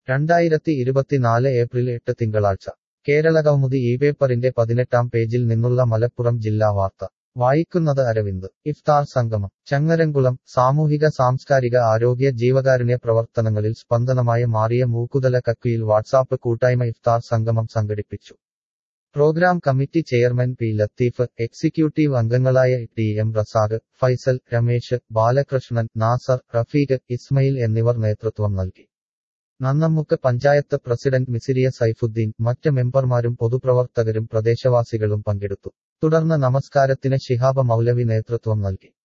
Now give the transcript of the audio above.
രണ്ടായിരത്തി ഇരുപത്തിനാല് ഏപ്രിൽ എട്ട് തിങ്കളാഴ്ച കേരളകൗമുദി ഈ പേപ്പറിന്റെ പതിനെട്ടാം പേജിൽ നിന്നുള്ള മലപ്പുറം ജില്ലാ വാർത്ത വായിക്കുന്നത് അരവിന്ദ് ഇഫ്താർ സംഗമം ചങ്ങരംകുളം സാമൂഹിക സാംസ്കാരിക ആരോഗ്യ ജീവകാരുണ്യ പ്രവർത്തനങ്ങളിൽ സ്പന്ദനമായ മാറിയ മൂക്കുതല കക്കുയിൽ വാട്സാപ്പ് കൂട്ടായ്മ ഇഫ്താർ സംഗമം സംഘടിപ്പിച്ചു programme committee chairman P Latheef executive അംഗങ്ങളായ ടി എം റസാഖ് ഫൈസൽ രമേശ് ബാലകൃഷ്ണൻ നാസർ റഫീഖ് ഇസ്മയിൽ എന്നിവർ നേതൃത്വം നൽകി നന്നമ്മുക്ക് പഞ്ചായത്ത് പ്രസിഡന്റ് മിസിരിയ സൈഫുദ്ദീൻ മറ്റ് മെമ്പർമാരും പൊതുപ്രവർത്തകരും പ്രദേശവാസികളും പങ്കെടുത്തു തുടർന്ന് നമസ്കാരത്തിന് ശിഹാബ മൗലവി നേതൃത്വം നൽകി